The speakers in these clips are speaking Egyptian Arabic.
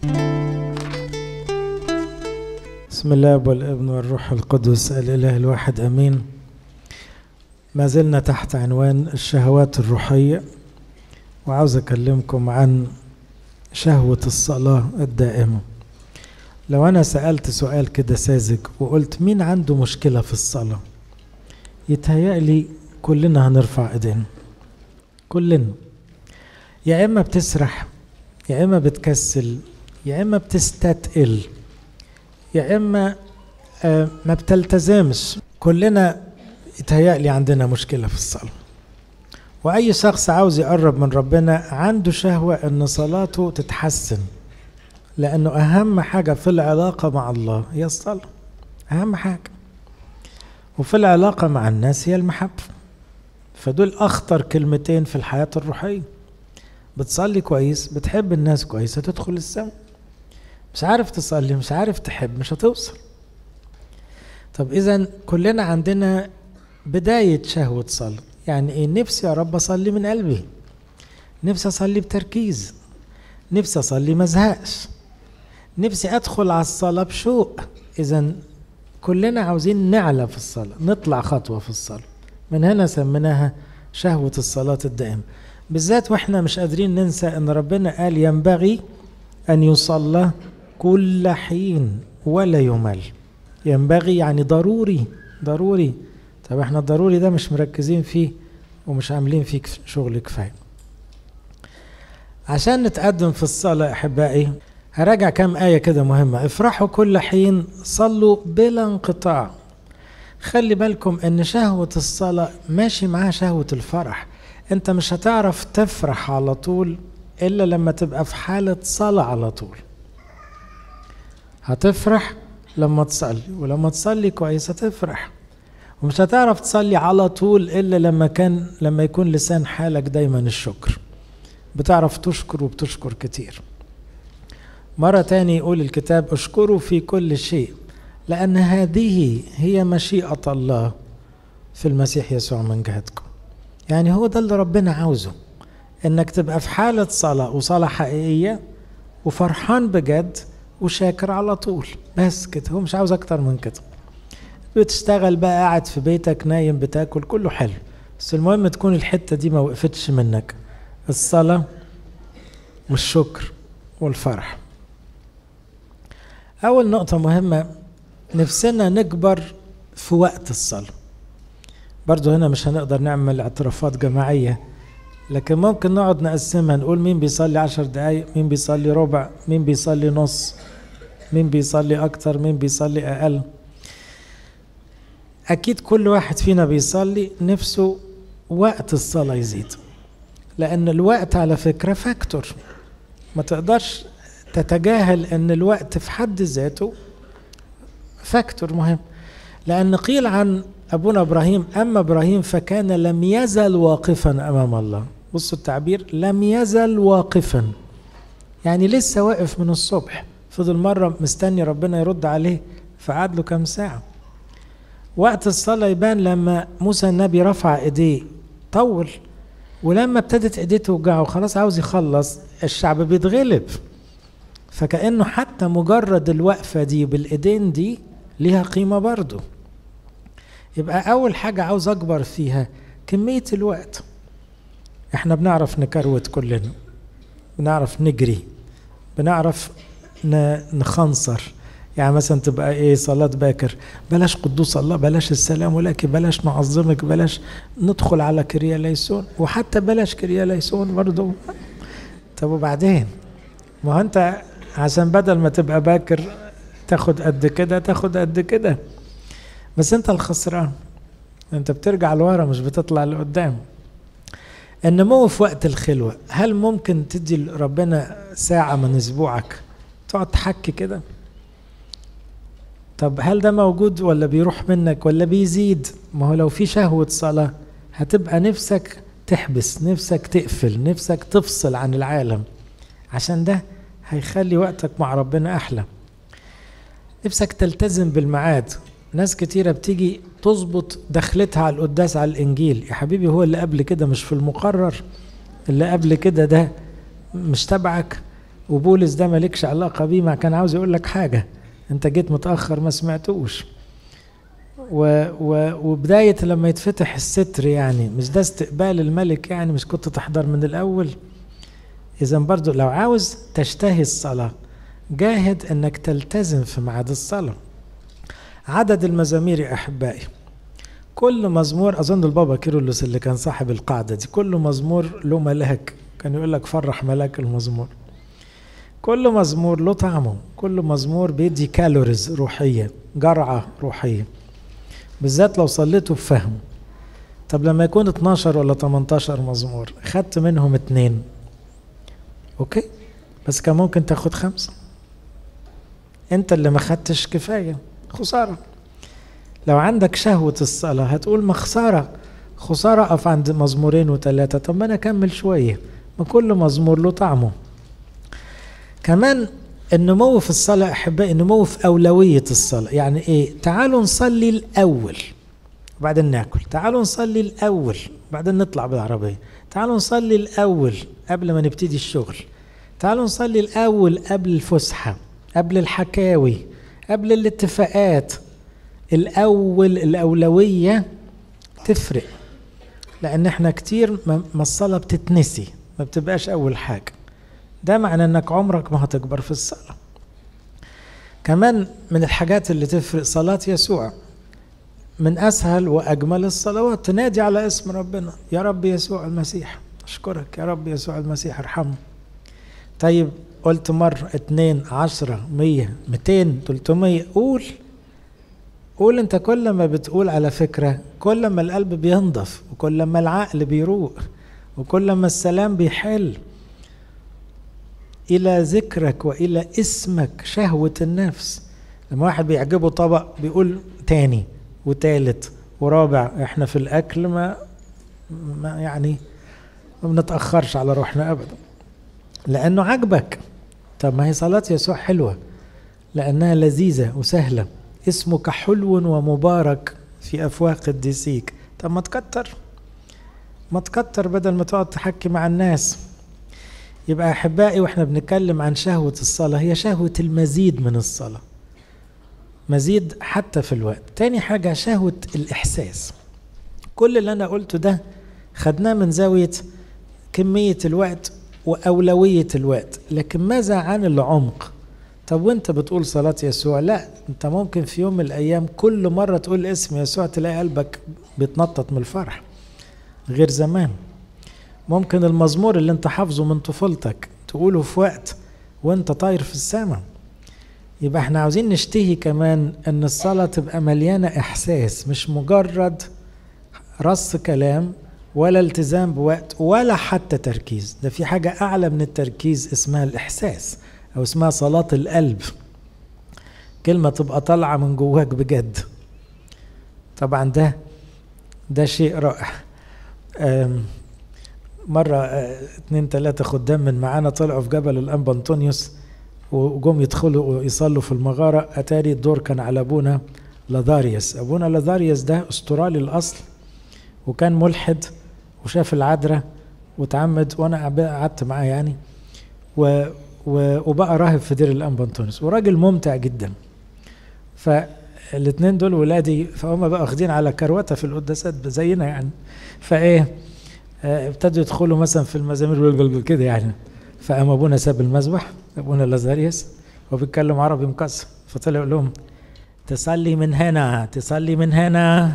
بسم الله والابن والروح القدس الاله الواحد امين ما زلنا تحت عنوان الشهوات الروحيه وعاوز اكلمكم عن شهوه الصلاه الدائمه لو انا سالت سؤال كده ساذج وقلت مين عنده مشكله في الصلاه يتهيألي كلنا هنرفع ايدينا كلنا يا اما بتسرح يا اما بتكسل يا اما بتستتقل يا اما آه ما بتلتزمش كلنا يتهيألي عندنا مشكلة في الصلاة وأي شخص عاوز يقرب من ربنا عنده شهوة أن صلاته تتحسن لأنه أهم حاجة في العلاقة مع الله هي الصلاة أهم حاجة وفي العلاقة مع الناس هي المحبة فدول أخطر كلمتين في الحياة الروحية بتصلي كويس بتحب الناس كويس هتدخل السماء مش عارف تصلي مش عارف تحب مش هتوصل طب اذا كلنا عندنا بداية شهوة صلاة يعني ايه نفسي يا رب اصلي من قلبي نفسي اصلي بتركيز نفسي اصلي ما ازهقش نفسي ادخل على الصلاة بشوق اذا كلنا عاوزين نعلى في الصلاة نطلع خطوة في الصلاة من هنا سميناها شهوة الصلاة الدائمة بالذات واحنا مش قادرين ننسى ان ربنا قال ينبغي ان يصلى كل حين ولا يمل ينبغي يعني ضروري ضروري طب احنا الضروري ده مش مركزين فيه ومش عاملين فيه شغل كفايه عشان نتقدم في الصلاة أحبائي هراجع كام آية كده مهمة افرحوا كل حين صلوا بلا انقطاع خلي بالكم ان شهوة الصلاة ماشي معاها شهوة الفرح انت مش هتعرف تفرح على طول الا لما تبقى في حالة صلاة على طول هتفرح لما تصلي ولما تصلي كويس هتفرح ومش هتعرف تصلي على طول الا لما كان لما يكون لسان حالك دايما الشكر بتعرف تشكر وبتشكر كتير مرة تاني يقول الكتاب اشكروا في كل شيء لأن هذه هي مشيئة الله في المسيح يسوع من جهتكم يعني هو ده اللي ربنا عاوزه انك تبقى في حالة صلاة وصلاة حقيقية وفرحان بجد وشاكر على طول بس كده هو مش عاوز اكتر من كده بتشتغل بقى قاعد في بيتك نايم بتاكل كله حلو بس المهم تكون الحتة دي ما وقفتش منك الصلاة والشكر والفرح أول نقطة مهمة نفسنا نكبر في وقت الصلاة برضو هنا مش هنقدر نعمل اعترافات جماعية لكن ممكن نقعد نقسمها نقول مين بيصلي عشر دقايق مين بيصلي ربع مين بيصلي نص مين بيصلي أكتر مين بيصلي أقل أكيد كل واحد فينا بيصلي نفسه وقت الصلاة يزيد لأن الوقت على فكرة فاكتور ما تقدرش تتجاهل أن الوقت في حد ذاته فاكتور مهم لأن قيل عن أبونا إبراهيم أما إبراهيم فكان لم يزل واقفا أمام الله بصوا التعبير لم يزل واقفا يعني لسه واقف من الصبح فضل مرة مستني ربنا يرد عليه فقعد له كام ساعة وقت الصلاة يبان لما موسى النبي رفع ايديه طول ولما ابتدت ايديه توجعه خلاص عاوز يخلص الشعب بيتغلب فكأنه حتى مجرد الوقفة دي بالايدين دي ليها قيمة برضه يبقى أول حاجة عاوز أكبر فيها كمية الوقت احنا بنعرف نكروت كلنا بنعرف نجري بنعرف نخنصر يعني مثلا تبقى ايه صلاة باكر بلاش قدوس الله بلاش السلام ولكن بلاش نعظمك بلاش ندخل على كريا ليسون وحتى بلاش كريا ليسون برضه طب وبعدين ما هو انت عشان بدل ما تبقى باكر تاخد قد كده تاخد قد كده بس انت الخسران انت بترجع لورا مش بتطلع لقدام النمو في وقت الخلوة هل ممكن تدي ربنا ساعة من اسبوعك تقعد تحكي كده طب هل ده موجود ولا بيروح منك ولا بيزيد ما هو لو في شهوة صلاة هتبقى نفسك تحبس نفسك تقفل نفسك تفصل عن العالم عشان ده هيخلي وقتك مع ربنا أحلى نفسك تلتزم بالميعاد ناس كتيرة بتيجي تظبط دخلتها على القداس على الإنجيل يا حبيبي هو اللي قبل كده مش في المقرر اللي قبل كده ده مش تبعك وبولس ده مالكش علاقة بيه ما كان عاوز يقول لك حاجة انت جيت متأخر ما سمعتوش و و وبداية لما يتفتح الستر يعني مش ده استقبال الملك يعني مش كنت تحضر من الأول إذا برضو لو عاوز تشتهي الصلاة جاهد انك تلتزم في ميعاد الصلاة عدد المزامير يا أحبائي كل مزمور أظن البابا كيرلس اللي كان صاحب القاعدة دي كل مزمور له ملاك كان يقول لك فرح ملاك المزمور كل مزمور له طعمه كل مزمور بيدي كالوريز روحية جرعة روحية بالذات لو صليته بفهم طب لما يكون 12 ولا 18 مزمور خدت منهم اتنين اوكي بس كان ممكن تاخد خمسة انت اللي ما خدتش كفاية خسارة لو عندك شهوة الصلاة هتقول ما خسارة خسارة أقف عند مزمورين وثلاثة طب ما أنا أكمل شوية ما كل مزمور له طعمه كمان النمو في الصلاة أحبائي النمو في أولوية الصلاة يعني إيه تعالوا نصلي الأول وبعدين ناكل تعالوا نصلي الأول بعدين نطلع بالعربية تعالوا نصلي الأول قبل ما نبتدي الشغل تعالوا نصلي الأول قبل الفسحة قبل الحكاوي قبل الاتفاقات الأول الأولوية تفرق لأن احنا كتير ما الصلاة بتتنسي ما بتبقاش أول حاجة ده معنى انك عمرك ما هتكبر في الصلاة كمان من الحاجات اللي تفرق صلاة يسوع من أسهل وأجمل الصلوات تنادي على اسم ربنا يا رب يسوع المسيح أشكرك يا رب يسوع المسيح ارحمه طيب قلت مرة اتنين عشرة مية ميتين تلتمية قول قول انت كل ما بتقول على فكرة كل ما القلب بينضف وكل ما العقل بيروق وكل ما السلام بيحل إلى ذكرك وإلى اسمك شهوة النفس لما واحد بيعجبه طبق بيقول تاني وتالت ورابع احنا في الأكل ما, ما يعني ما بنتأخرش على روحنا أبدا لأنه عجبك طب ما هي صلاة يسوع حلوة لأنها لذيذة وسهلة اسمك حلو ومبارك في أفواه قديسيك طب ما تكتر ما تكتر بدل ما تقعد تحكي مع الناس يبقى أحبائي وإحنا بنتكلم عن شهوة الصلاة هي شهوة المزيد من الصلاة مزيد حتى في الوقت تاني حاجة شهوة الإحساس كل اللي أنا قلته ده خدناه من زاوية كمية الوقت وأولوية الوقت لكن ماذا عن العمق طب وانت بتقول صلاة يسوع لا انت ممكن في يوم من الأيام كل مرة تقول اسم يسوع تلاقي قلبك بيتنطط من الفرح غير زمان ممكن المزمور اللي انت حافظه من طفولتك تقوله في وقت وانت طاير في السماء يبقى احنا عاوزين نشتهي كمان ان الصلاة تبقى مليانة احساس مش مجرد رص كلام ولا التزام بوقت ولا حتى تركيز ده في حاجة اعلى من التركيز اسمها الاحساس او اسمها صلاة القلب كلمة تبقى طالعة من جواك بجد طبعا ده ده شيء رائع مرة اتنين تلاتة خدام من معانا طلعوا في جبل الأنبا أنطونيوس وجم يدخلوا يصلوا في المغارة أتاري الدور كان على أبونا لازاريوس أبونا لازاريوس ده أسترالي الأصل وكان ملحد وشاف العذراء وتعمد وأنا قعدت معاه يعني و وبقى راهب في دير الأنبا أنطونيوس وراجل ممتع جدا فالاثنين دول ولادي فهم بقى واخدين على كروته في القداسات زينا يعني فايه ابتدوا يدخلوا مثلا في المزامير كده يعني فقام ابونا ساب المذبح ابونا لازاريوس وبيتكلم عربي مكسر فطلع يقول لهم تصلي من هنا تصلي من هنا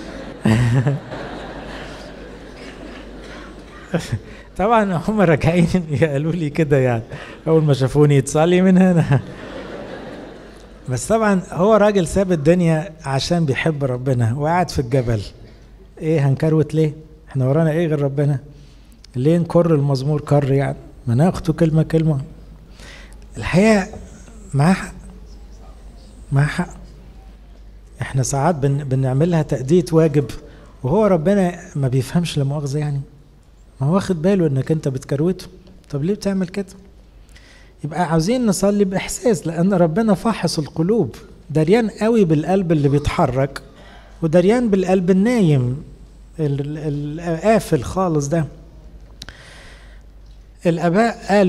طبعا هم راجعين قالوا لي كده يعني اول ما شافوني تصلي من هنا بس طبعا هو راجل ساب الدنيا عشان بيحب ربنا وقاعد في الجبل ايه هنكروت ليه احنا ورانا ايه غير ربنا ليه نكر المزمور كر يعني ما ناخده كلمه كلمه الحقيقه معاه حق معاه حق احنا ساعات بن بنعملها تأدية واجب وهو ربنا ما بيفهمش لا مؤاخذة يعني ما هو واخد باله انك انت بتكروته طب ليه بتعمل كده يبقى عاوزين نصلي باحساس لان ربنا فاحص القلوب دريان قوي بالقلب اللي بيتحرك ودريان بالقلب النايم القافل خالص ده الاباء قالوا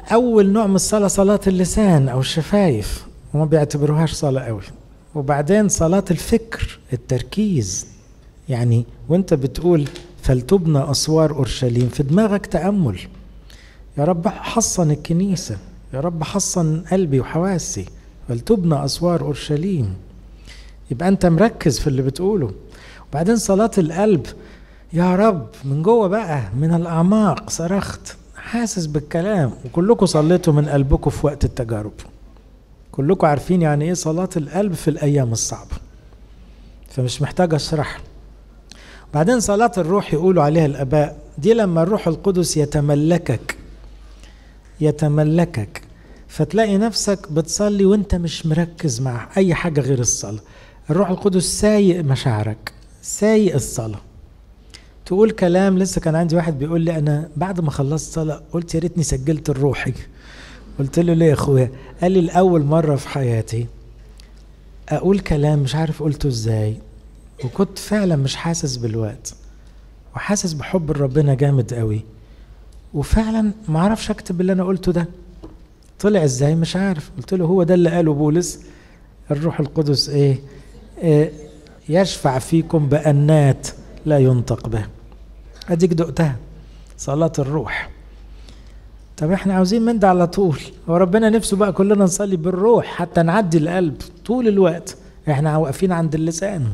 أول نوع من الصلاة صلاة اللسان أو الشفايف وما بيعتبروهاش صلاة قوي وبعدين صلاة الفكر التركيز يعني وانت بتقول فلتبنى أسوار أورشليم في دماغك تأمل يا رب حصن الكنيسة يا رب حصن قلبي وحواسي فلتبنى أسوار أورشليم يبقى أنت مركز في اللي بتقوله وبعدين صلاة القلب يا رب من جوه بقى من الأعماق صرخت حاسس بالكلام وكلكم صليتوا من قلبكم في وقت التجارب كلكم عارفين يعني ايه صلاة القلب في الأيام الصعبة فمش محتاج أشرح بعدين صلاة الروح يقولوا عليها الآباء دي لما الروح القدس يتملكك يتملكك فتلاقي نفسك بتصلي وانت مش مركز مع أي حاجة غير الصلاة الروح القدس سايق مشاعرك سايق الصلاة تقول كلام لسه كان عندي واحد بيقول لي أنا بعد ما خلصت صلاة قلت يا ريتني سجلت الروحي قلت له ليه يا اخويا قال لي لاول مره في حياتي اقول كلام مش عارف قلته ازاي وكنت فعلا مش حاسس بالوقت وحاسس بحب ربنا جامد قوي وفعلا ما اعرفش اكتب اللي انا قلته ده طلع ازاي مش عارف قلت له هو ده اللي قاله بولس الروح القدس ايه, إيه يشفع فيكم بأنات لا ينطق به اديك دقتها صلاة الروح طب احنا عاوزين من ده على طول هو ربنا نفسه بقى كلنا نصلي بالروح حتى نعدي القلب طول الوقت احنا واقفين عند اللسان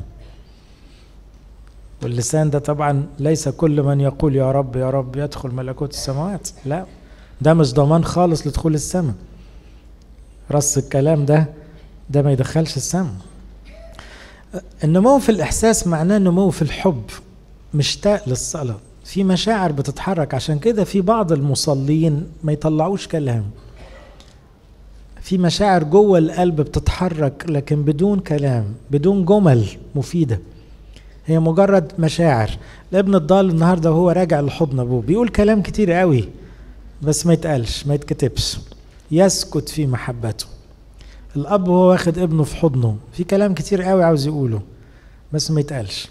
واللسان ده طبعا ليس كل من يقول يا رب يا رب يدخل ملكوت السماوات لا ده مش ضمان خالص لدخول السماء رص الكلام ده ده ما يدخلش السماء النمو في الإحساس معناه نمو في الحب مشتاق للصلاة في مشاعر بتتحرك عشان كده في بعض المصلين ما يطلعوش كلام في مشاعر جوه القلب بتتحرك لكن بدون كلام بدون جمل مفيده هي مجرد مشاعر الابن الضال النهارده وهو راجع لحضن ابوه بيقول كلام كتير قوي بس ما يتقالش ما يتكتبش يسكت في محبته الاب وهو واخد ابنه في حضنه في كلام كتير قوي عاوز يقوله بس ما يتقالش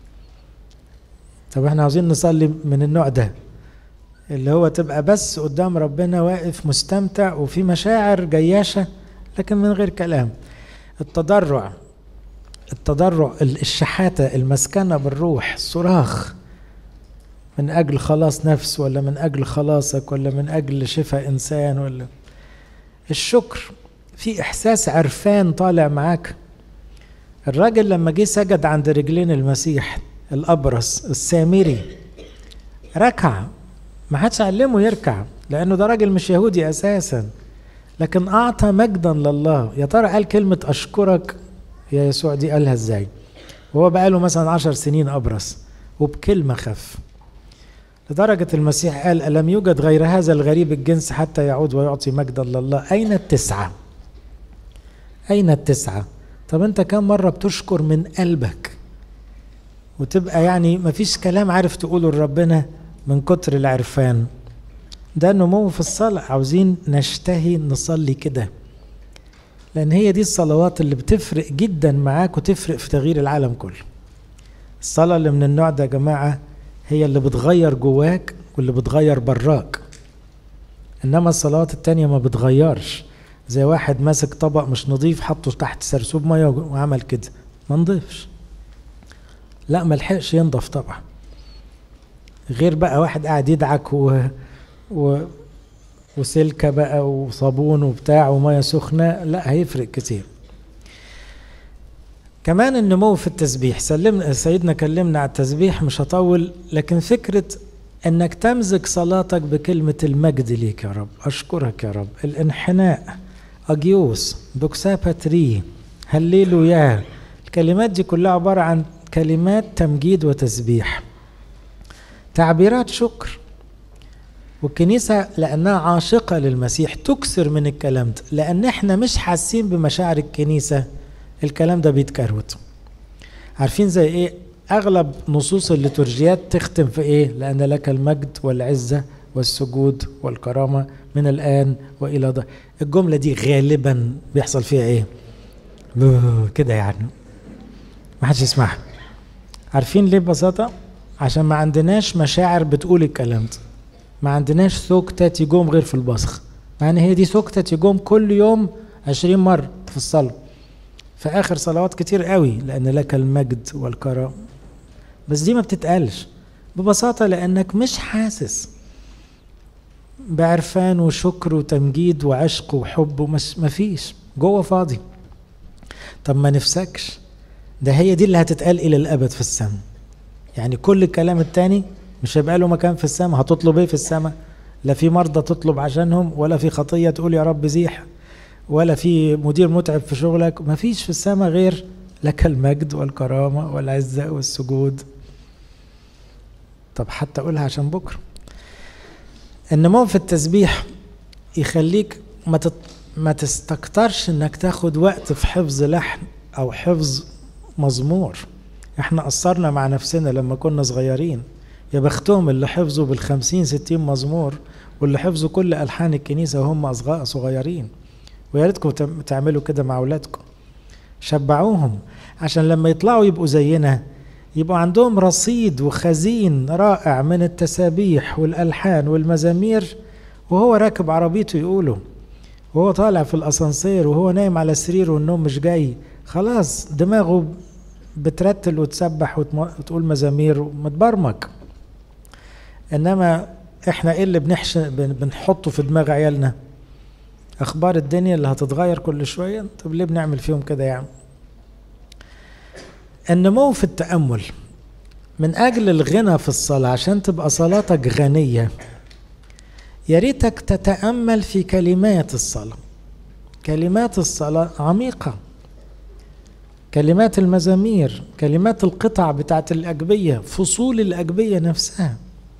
طب احنا عاوزين نصلي من النوع ده اللي هو تبقى بس قدام ربنا واقف مستمتع وفي مشاعر جياشة لكن من غير كلام التضرع التضرع الشحاتة المسكنة بالروح الصراخ من أجل خلاص نفس ولا من أجل خلاصك ولا من أجل شفاء إنسان ولا الشكر في إحساس عرفان طالع معاك الراجل لما جه سجد عند رجلين المسيح الأبرص السامري ركع ما حدش علمه يركع لأنه ده راجل مش يهودي أساسا لكن أعطى مجدا لله يا ترى قال كلمة أشكرك يا يسوع دي قالها ازاي وهو بقاله مثلا عشر سنين أبرص وبكلمة خف لدرجة المسيح قال ألم يوجد غير هذا الغريب الجنس حتى يعود ويعطي مجدا لله أين التسعة أين التسعة طب أنت كم مرة بتشكر من قلبك وتبقى يعني مفيش كلام عارف تقوله لربنا من كتر العرفان ده نمو في الصلاة عاوزين نشتهي نصلي كده لأن هي دي الصلوات اللي بتفرق جدا معاك وتفرق في تغيير العالم كله الصلاة اللي من النوع ده يا جماعة هي اللي بتغير جواك واللي بتغير براك إنما الصلوات التانية ما بتغيرش زي واحد ماسك طبق مش نظيف حطه تحت سرسوب مية وعمل كده ما نضيفش لا ملحقش ينضف طبعا غير بقى واحد قاعد يدعك و... و... وسلكة بقى وصابون وبتاع ومية سخنة لا هيفرق كتير كمان النمو في التسبيح سلمنا سيدنا كلمنا على التسبيح مش هطول لكن فكرة انك تمزج صلاتك بكلمة المجد ليك يا رب اشكرك يا رب الانحناء اجيوس دوكساباتري هللو يا الكلمات دي كلها عبارة عن كلمات تمجيد وتسبيح تعبيرات شكر والكنيسة لأنها عاشقة للمسيح تكسر من الكلام ده لأن احنا مش حاسين بمشاعر الكنيسة الكلام ده بيتكروت عارفين زي ايه أغلب نصوص الليتورجيات تختم في ايه لأن لك المجد والعزة والسجود والكرامة من الآن وإلى ده الجملة دي غالبا بيحصل فيها ايه كده يعني ما حدش يسمعها عارفين ليه ببساطة عشان ما عندناش مشاعر بتقول الكلام ده ما عندناش ثوق تاتي جوم غير في البصخ مع ان هي دي سكتة يجوم كل يوم عشرين مرة في الصلاة في آخر صلوات كتير قوي لأن لك المجد والكرم بس دي ما بتتقالش ببساطة لأنك مش حاسس بعرفان وشكر وتمجيد وعشق وحب ومش مفيش جوه فاضي طب ما نفسكش ده هي دي اللي هتتقال إلى الأبد في السماء يعني كل الكلام التاني مش هيبقى له مكان في السماء هتطلب ايه في السماء لا في مرضى تطلب عشانهم ولا في خطية تقول يا رب زيح ولا في مدير متعب في شغلك ما فيش في السماء غير لك المجد والكرامة والعزة والسجود طب حتى أقولها عشان بكرة النمو في التسبيح يخليك ما تت... ما تستكترش انك تاخد وقت في حفظ لحن او حفظ مزمور احنا قصرنا مع نفسنا لما كنا صغيرين يا بختهم اللي حفظوا بالخمسين ستين مزمور واللي حفظوا كل ألحان الكنيسة وهم أصغاء صغيرين ويا ريتكم تعملوا كده مع أولادكم شبعوهم عشان لما يطلعوا يبقوا زينا يبقوا عندهم رصيد وخزين رائع من التسابيح والألحان والمزامير وهو راكب عربيته يقوله وهو طالع في الأسانسير وهو نايم على سريره والنوم مش جاي خلاص دماغه بترتل وتسبح وتقول مزامير ومتبرمج انما احنا ايه اللي بنحش بنحطه في دماغ عيالنا اخبار الدنيا اللي هتتغير كل شويه طب ليه بنعمل فيهم كده يعني النمو في التامل من اجل الغنى في الصلاه عشان تبقى صلاتك غنيه يا ريتك تتامل في كلمات الصلاه كلمات الصلاه عميقه كلمات المزامير كلمات القطع بتاعت الأجبية فصول الأجبية نفسها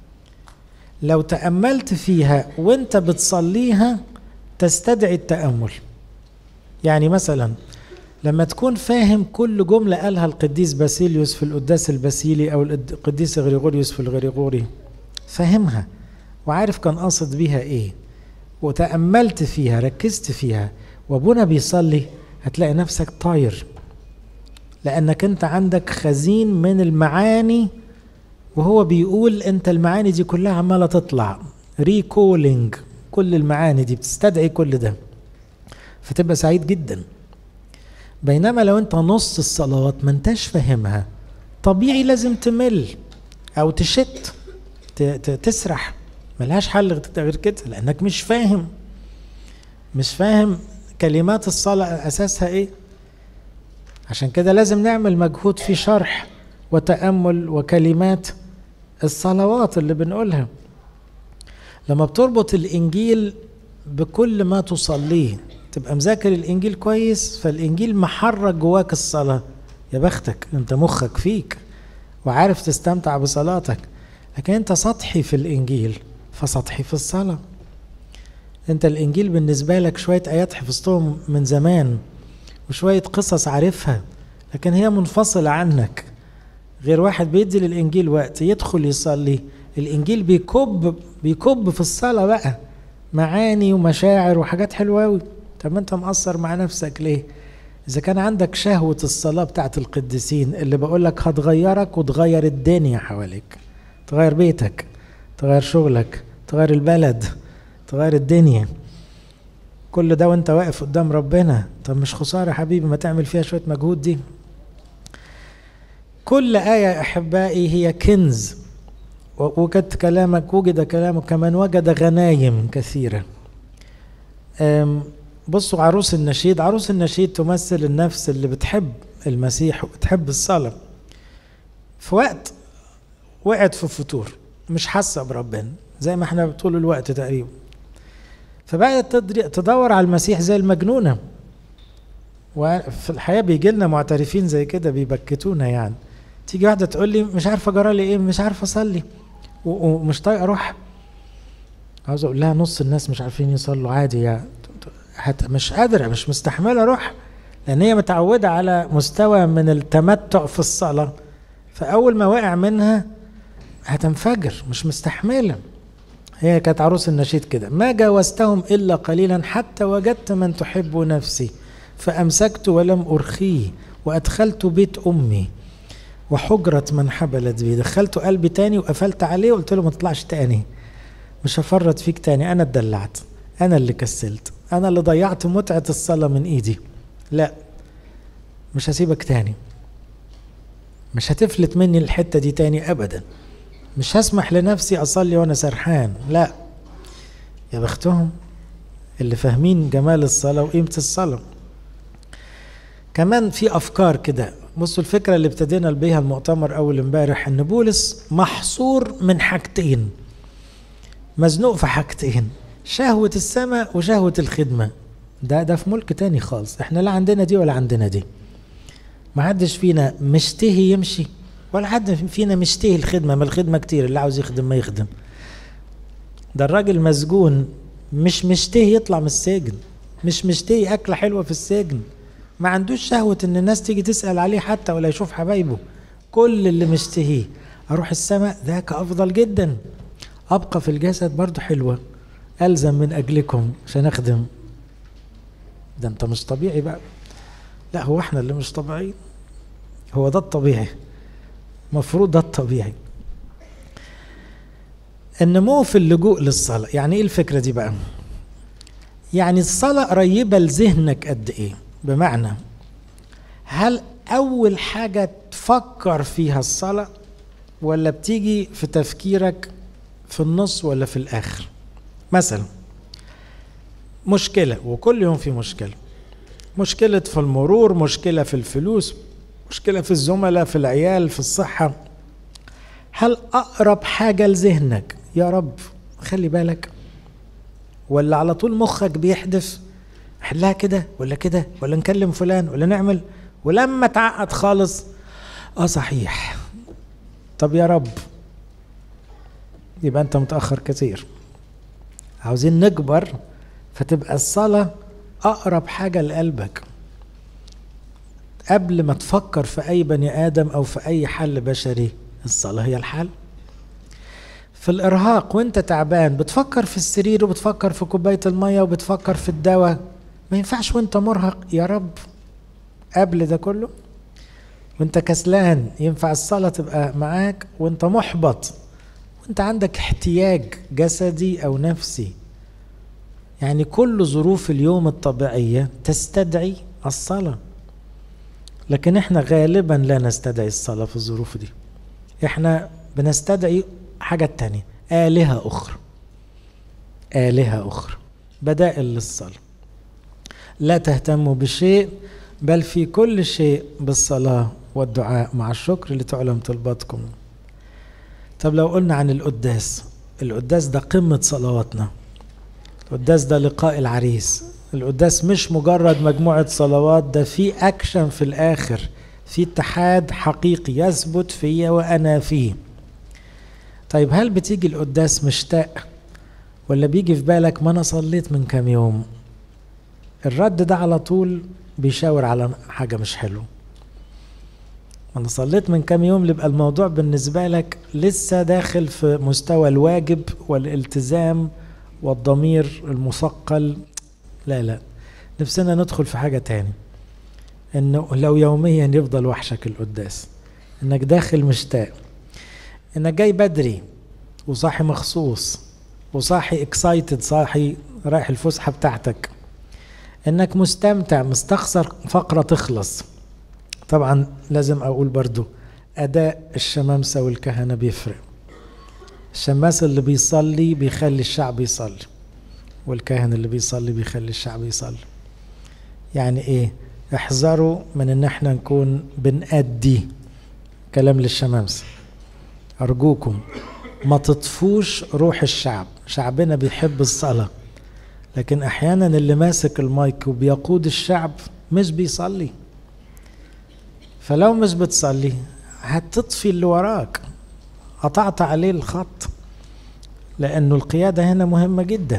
لو تأملت فيها وانت بتصليها تستدعي التأمل يعني مثلا لما تكون فاهم كل جملة قالها القديس باسيليوس في القداس الباسيلي أو القديس غريغوريوس في الغريغوري فاهمها وعارف كان قاصد بيها ايه وتأملت فيها ركزت فيها وابونا بيصلي هتلاقي نفسك طاير لانك انت عندك خزين من المعاني وهو بيقول انت المعاني دي كلها عماله تطلع ريكولينج كل المعاني دي بتستدعي كل ده فتبقى سعيد جدا بينما لو انت نص الصلوات ما انتش فاهمها طبيعي لازم تمل او تشت تسرح ملهاش حل غير كده لانك مش فاهم مش فاهم كلمات الصلاة أساسها إيه عشان كده لازم نعمل مجهود في شرح وتأمل وكلمات الصلوات اللي بنقولها لما بتربط الإنجيل بكل ما تصليه تبقى مذاكر الإنجيل كويس فالإنجيل محرك جواك الصلاة يا بختك أنت مخك فيك وعارف تستمتع بصلاتك لكن أنت سطحي في الإنجيل فسطحي في الصلاة أنت الإنجيل بالنسبة لك شوية آيات حفظتهم من زمان وشوية قصص عارفها لكن هي منفصلة عنك غير واحد بيدي للإنجيل وقت يدخل يصلي الإنجيل بيكب بيكب في الصلاة بقى معاني ومشاعر وحاجات حلوة أوي طب ما أنت مقصر مع نفسك ليه؟ إذا كان عندك شهوة الصلاة بتاعت القديسين اللي بقول لك هتغيرك وتغير الدنيا حواليك تغير بيتك تغير شغلك تغير البلد تغير الدنيا كل ده وانت واقف قدام ربنا طب مش خسارة حبيبي ما تعمل فيها شوية مجهود دي كل آية أحبائي هي كنز وجد كلامك وجد كلامك كمان وجد غنايم كثيرة بصوا عروس النشيد عروس النشيد تمثل النفس اللي بتحب المسيح وبتحب الصلاة في وقت وقعت في فتور مش حاسة بربنا زي ما احنا طول الوقت تقريبا فبقت تدور على المسيح زي المجنونه وفي الحياه بيجي لنا معترفين زي كده بيبكتونا يعني تيجي واحده تقول لي مش عارفه جرى لي ايه مش عارفه اصلي ومش طايقه اروح عاوز اقول لها نص الناس مش عارفين يصلوا عادي يعني حتى مش قادره مش مستحمله اروح لان هي متعوده على مستوى من التمتع في الصلاه فاول ما وقع منها هتنفجر مش مستحمله هي كانت عروس النشيد كده ما جاوزتهم إلا قليلا حتى وجدت من تحب نفسي فأمسكت ولم أرخيه وأدخلت بيت أمي وحجرة من حبلت بي دخلت قلبي تاني وقفلت عليه وقلت له ما تطلعش تاني مش هفرط فيك تاني أنا اتدلعت انا اللي كسلت انا اللي ضيعت متعة الصلاة من ايدي لا مش هسيبك تاني مش هتفلت مني الحتة دي تاني ابدا مش هسمح لنفسي اصلي وانا سرحان لا يا بختهم اللي فاهمين جمال الصلاة وقيمة الصلاة كمان في افكار كده بصوا الفكرة اللي ابتدينا بيها المؤتمر اول امبارح ان بولس محصور من حاجتين مزنوق في حاجتين شهوة السماء وشهوة الخدمة ده ده في ملك تاني خالص احنا لا عندنا دي ولا عندنا دي ما حدش فينا مشتهي يمشي ولا حد فينا مشتهي الخدمة ما الخدمة كتير اللي عاوز يخدم ما يخدم ده الراجل مسجون مش مشتهي يطلع من السجن مش مشتهي أكلة حلوة في السجن ما عندوش شهوة إن الناس تيجي تسأل عليه حتى ولا يشوف حبايبه كل اللي مشتهيه أروح السماء ذاك أفضل جدا أبقى في الجسد برضو حلوة ألزم من أجلكم عشان أخدم ده أنت مش طبيعي بقى لا هو احنا اللي مش طبيعيين هو ده الطبيعي مفروض ده الطبيعي النمو في اللجوء للصلاة يعني ايه الفكرة دي بقى يعني الصلاة قريبة لذهنك قد ايه بمعنى هل اول حاجة تفكر فيها الصلاة ولا بتيجي في تفكيرك في النص ولا في الاخر مثلا مشكلة وكل يوم في مشكلة مشكلة في المرور مشكلة في الفلوس مشكلة في الزملاء في العيال في الصحة هل أقرب حاجة لذهنك يا رب خلي بالك ولا على طول مخك بيحدث حلها كده ولا كده ولا نكلم فلان ولا نعمل ولما تعقد خالص اه صحيح طب يا رب يبقى انت متأخر كتير عاوزين نكبر فتبقى الصلاة أقرب حاجة لقلبك قبل ما تفكر في أي بني آدم أو في أي حل بشري الصلاة هي الحل في الإرهاق وأنت تعبان بتفكر في السرير وبتفكر في كوباية المية وبتفكر في الدواء ما ينفعش وأنت مرهق يا رب قبل ده كله وأنت كسلان ينفع الصلاة تبقى معاك وأنت محبط وأنت عندك احتياج جسدي أو نفسي يعني كل ظروف اليوم الطبيعية تستدعي الصلاة لكن احنا غالبا لا نستدعي الصلاة في الظروف دي احنا بنستدعي حاجة تانية آلهة أخرى آلهة أخرى بدائل للصلاة لا تهتموا بشيء بل في كل شيء بالصلاة والدعاء مع الشكر لتعلم طلباتكم طب لو قلنا عن القداس القداس ده قمة صلواتنا القداس ده لقاء العريس القداس مش مجرد مجموعة صلوات ده في أكشن في الآخر في اتحاد حقيقي يثبت فيا وأنا فيه طيب هل بتيجي القداس مشتاق ولا بيجي في بالك ما أنا صليت من كام يوم الرد ده على طول بيشاور على حاجة مش حلوة أنا صليت من كام يوم يبقى الموضوع بالنسبة لك لسه داخل في مستوى الواجب والالتزام والضمير المثقل لا لا نفسنا ندخل في حاجة تاني انه لو يوميا يفضل وحشك القداس انك داخل مشتاق انك جاي بدري وصاحي مخصوص وصاحي اكسايتد صاحي رايح الفسحة بتاعتك انك مستمتع مستخسر فقرة تخلص طبعا لازم اقول برضو اداء الشمامسة والكهنة بيفرق الشماس اللي بيصلي بيخلي الشعب يصلي والكاهن اللي بيصلي بيخلي الشعب يصلي يعني ايه احذروا من ان احنا نكون بنأدي كلام للشمامسة ارجوكم ما تطفوش روح الشعب شعبنا بيحب الصلاة لكن احيانا اللي ماسك المايك وبيقود الشعب مش بيصلي فلو مش بتصلي هتطفي اللي وراك قطعت عليه الخط لانه القيادة هنا مهمة جدا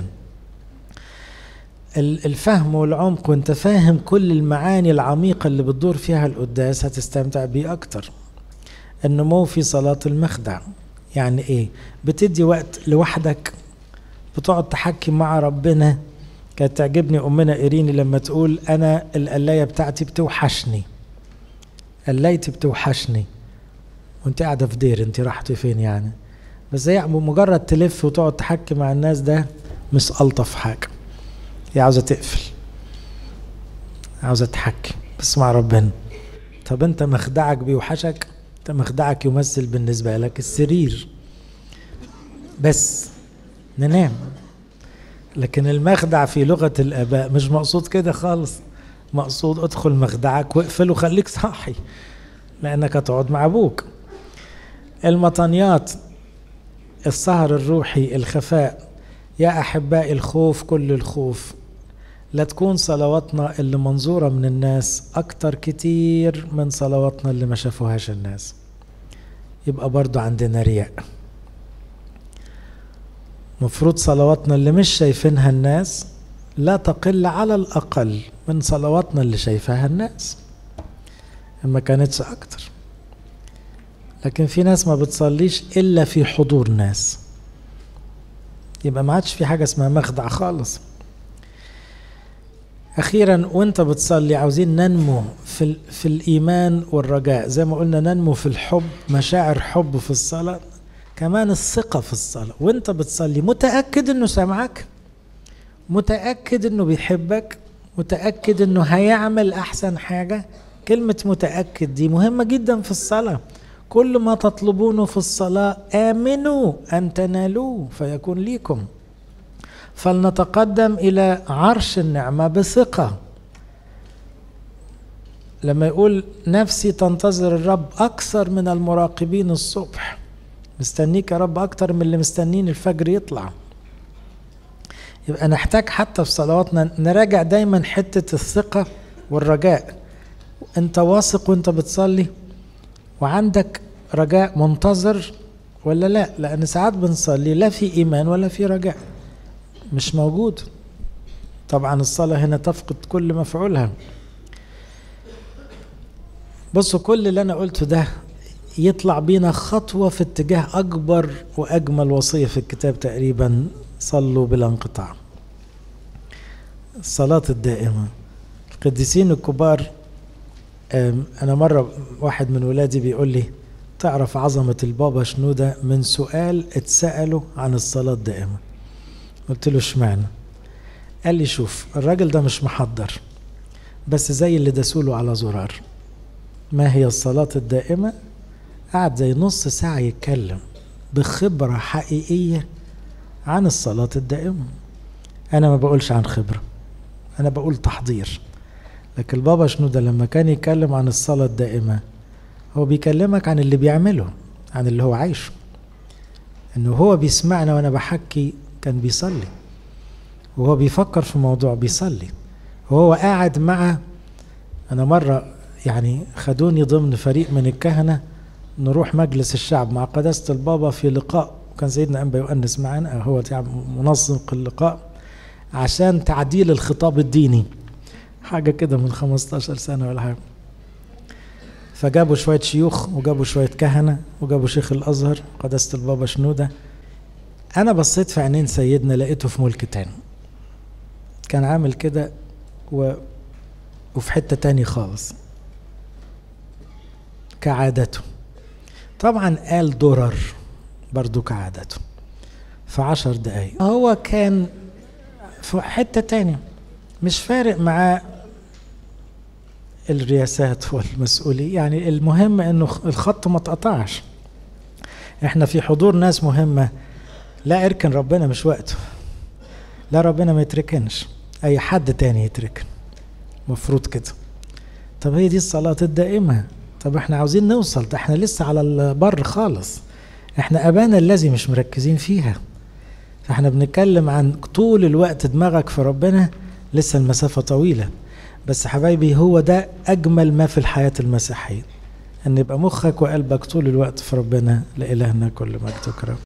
الفهم والعمق وانت فاهم كل المعاني العميقة اللي بتدور فيها القداس هتستمتع بيه أكتر النمو في صلاة المخدع يعني ايه بتدي وقت لوحدك بتقعد تحكي مع ربنا كانت تعجبني أمنا إيريني لما تقول أنا القلاية بتاعتي بتوحشني قلايتي بتوحشني وانت قاعدة في دير انت رحتي فين يعني بس هي مجرد تلف وتقعد تحكي مع الناس ده مش ألطف حاجة هي عاوزة تقفل عاوزة تحكي بس مع ربنا طب انت مخدعك بيوحشك انت مخدعك يمثل بالنسبة لك السرير بس ننام لكن المخدع في لغة الآباء مش مقصود كده خالص مقصود ادخل مخدعك واقفل وخليك صاحي لأنك هتقعد مع أبوك المطنيات السهر الروحي الخفاء يا أحبائي الخوف كل الخوف لا تكون صلواتنا اللي منظورة من الناس أكتر كتير من صلواتنا اللي ما شافوهاش الناس يبقى برضو عندنا رياء مفروض صلواتنا اللي مش شايفينها الناس لا تقل على الأقل من صلواتنا اللي شايفاها الناس ما كانتش أكتر لكن في ناس ما بتصليش إلا في حضور ناس يبقى ما عادش في حاجة اسمها مخدع خالص أخيرا وأنت بتصلي عاوزين ننمو في, في الإيمان والرجاء زي ما قلنا ننمو في الحب مشاعر حب في الصلاة كمان الثقة في الصلاة وأنت بتصلي متأكد إنه سامعك متأكد إنه بيحبك متأكد إنه هيعمل أحسن حاجة كلمة متأكد دي مهمة جدا في الصلاة كل ما تطلبونه في الصلاة آمنوا أن تنالوه فيكون ليكم فلنتقدم إلى عرش النعمة بثقة لما يقول نفسي تنتظر الرب أكثر من المراقبين الصبح مستنيك يا رب أكتر من اللي مستنين الفجر يطلع يبقى نحتاج حتى في صلواتنا نراجع دايما حتة الثقة والرجاء انت واثق وانت بتصلي وعندك رجاء منتظر ولا لا لان ساعات بنصلي لا في ايمان ولا في رجاء مش موجود طبعا الصلاة هنا تفقد كل مفعولها بصوا كل اللي انا قلته ده يطلع بينا خطوة في اتجاه أكبر وأجمل وصية في الكتاب تقريبا صلوا بلا انقطاع الصلاة الدائمة القديسين الكبار أنا مرة واحد من ولادي بيقول لي تعرف عظمة البابا شنودة من سؤال اتسأله عن الصلاة الدائمة قلت له اشمعنى قال لي شوف الراجل ده مش محضر بس زي اللي داسوله على زرار ما هي الصلاة الدائمة قعد زي نص ساعة يتكلم بخبرة حقيقية عن الصلاة الدائمة أنا ما بقولش عن خبرة أنا بقول تحضير لكن البابا شنودة لما كان يتكلم عن الصلاة الدائمة هو بيكلمك عن اللي بيعمله عن اللي هو عايشه انه هو بيسمعنا وانا بحكي كان بيصلي وهو بيفكر في موضوع بيصلي وهو قاعد مع انا مرة يعني خدوني ضمن فريق من الكهنة نروح مجلس الشعب مع قداسة البابا في لقاء وكان سيدنا أنبا يؤنس معانا هو منظم اللقاء عشان تعديل الخطاب الديني حاجة كده من 15 سنة ولا حاجة فجابوا شوية شيوخ وجابوا شوية كهنة وجابوا شيخ الأزهر قداسة البابا شنودة أنا بصيت في عينين سيدنا لقيته في ملك تاني كان عامل كده و... وفي حتة تاني خالص كعادته طبعا قال درر برضو كعادته في عشر دقايق هو كان في حتة تانية مش فارق معاه الرياسات والمسؤولية يعني المهم انه الخط ما اتقطعش احنا في حضور ناس مهمة لا اركن ربنا مش وقته لا ربنا ما يتركنش اي حد تاني يتركن مفروض كده طب هي دي الصلاة الدائمة طب احنا عاوزين نوصل ده احنا لسه على البر خالص احنا ابانا الذي مش مركزين فيها فاحنا بنتكلم عن طول الوقت دماغك في ربنا لسه المسافة طويلة بس حبايبي هو ده أجمل ما في الحياة المسيحية أن يبقى مخك وقلبك طول الوقت في ربنا لإلهنا كل مجد وكرم